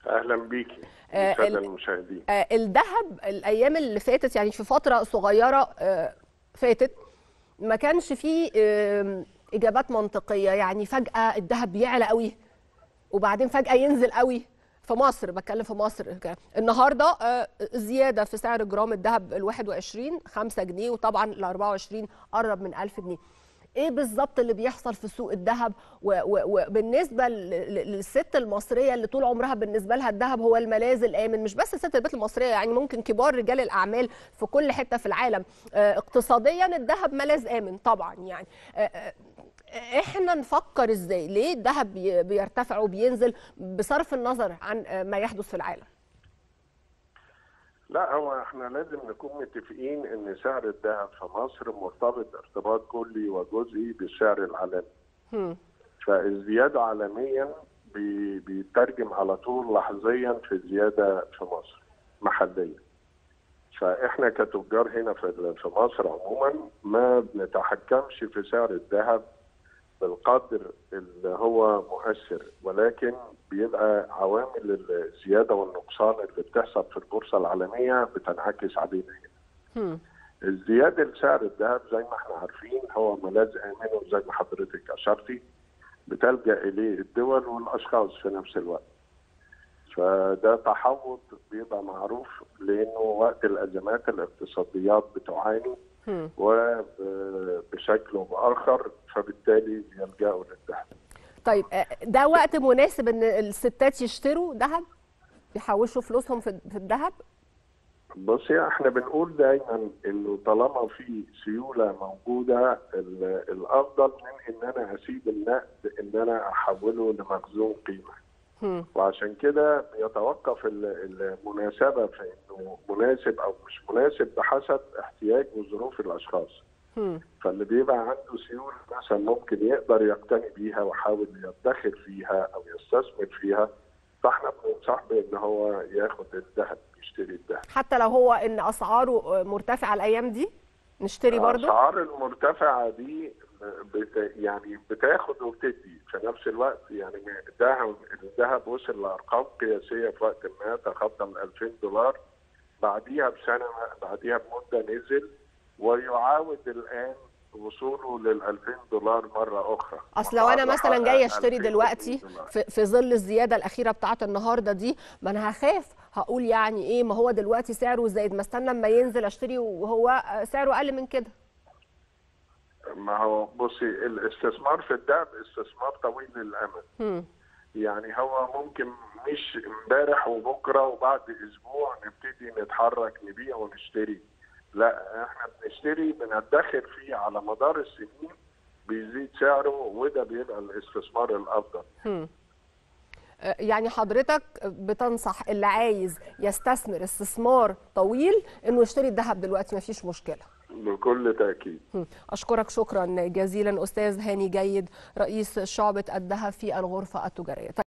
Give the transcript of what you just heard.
اهلا بيكي آه، الساده ال- المشاهدين آه، الذهب الايام اللي فاتت يعني في فتره صغيره آه، فاتت ما كانش فيه آم، اجابات منطقيه يعني فجاه الذهب بيعلى قوي وبعدين فجاه ينزل قوي في مصر بتكلم في مصر ك- النهارده آه، زياده في سعر جرام الذهب ال 21 5 جنيه وطبعا ال 24 قرب من 1000 جنيه ايه بالظبط اللي بيحصل في سوق الذهب و- و- وبالنسبه ل- ل- للست المصريه اللي طول عمرها بالنسبه لها الذهب هو الملاذ الامن مش بس ست البيت المصريه يعني ممكن كبار رجال الاعمال في كل حته في العالم آه، اقتصاديا الذهب ملاذ امن طبعا يعني آه، آه، احنا نفكر ازاي ليه الذهب بي- بيرتفع وبينزل بصرف النظر عن آه، ما يحدث في العالم لا هو احنا لازم نكون متفقين ان سعر الذهب في مصر مرتبط ارتباط كلي وجزئي بالسعر العالمي هم. فالزياده عالميا بي- بيترجم على طول لحظيا في الزياده في مصر محليا فاحنا كتجار هنا في في مصر عموما ما بنتحكمش في سعر الذهب بالقدر اللي هو مؤثر ولكن بيبقى عوامل الزياده والنقصان اللي بتحصل في البورصه العالميه بتنعكس علينا هنا. هم. الزياده لسعر الذهب زي ما احنا عارفين هو ملاذ امن وزي ما حضرتك اشرتي بتلجا اليه الدول والاشخاص في نفس الوقت. فده تحوط بيبقى معروف لانه وقت الازمات الاقتصاديات بتعاني هم. وبشكل باخر فبالتالي يلجأوا للذهب. طيب آه، ده وقت مناسب ان الستات يشتروا ذهب يحوشوا فلوسهم في في الذهب بصي احنا بنقول دايما انه طالما في سيوله موجوده ال- الافضل من ان انا اسيب النقد ان انا احوله لمخزون قيمه هم. وعشان كده بيتوقف ال- المناسبه في انه مناسب او مش مناسب بحسب احتياج وظروف الاشخاص هم. فاللي بيبقى عنده سيوله مثلا ممكن يقدر يقتني بيها ويحاول يدخر فيها او يستثمر فيها فاحنا بننصح بان هو ياخد الذهب يشتري الذهب حتى لو هو ان اسعاره مرتفعه الايام دي نشتري برضو الاسعار المرتفعه دي بت يعني بتاخد وبتدي في نفس الوقت يعني الذهب الذهب وصل لارقام قياسيه في وقت ما تخطى ال 2000 دولار بعديها بسنه بعديها بمده نزل ويعاود الان وصوله لل 2000 دولار مره اخرى اصل لو انا وعرض مثلا حقق جايه اشتري 2200 دلوقتي دولار. في, في ظل الزياده الاخيره بتاعه النهارده دي ما انا هخاف هقول يعني ايه ما هو دلوقتي سعره زايد ما استنى لما ينزل اشتري وهو آه، سعره اقل من كده ما هو بصي الاستثمار في الذهب استثمار طويل الامد هم. يعني هو ممكن مش امبارح وبكره وبعد اسبوع نبتدي نتحرك نبيع ونشتري لا احنا بنشتري بندخر فيه على مدار السنين بيزيد سعره وده بيبقى الاستثمار الافضل هم. آه، يعني حضرتك بتنصح اللي عايز يستثمر استثمار طويل انه يشتري الذهب دلوقتي ما فيش مشكله بكل تاكيد هم. أشكرك شكرا جزيلا أستاذ هاني جيد رئيس شعبة الذهب في الغرفة التجارية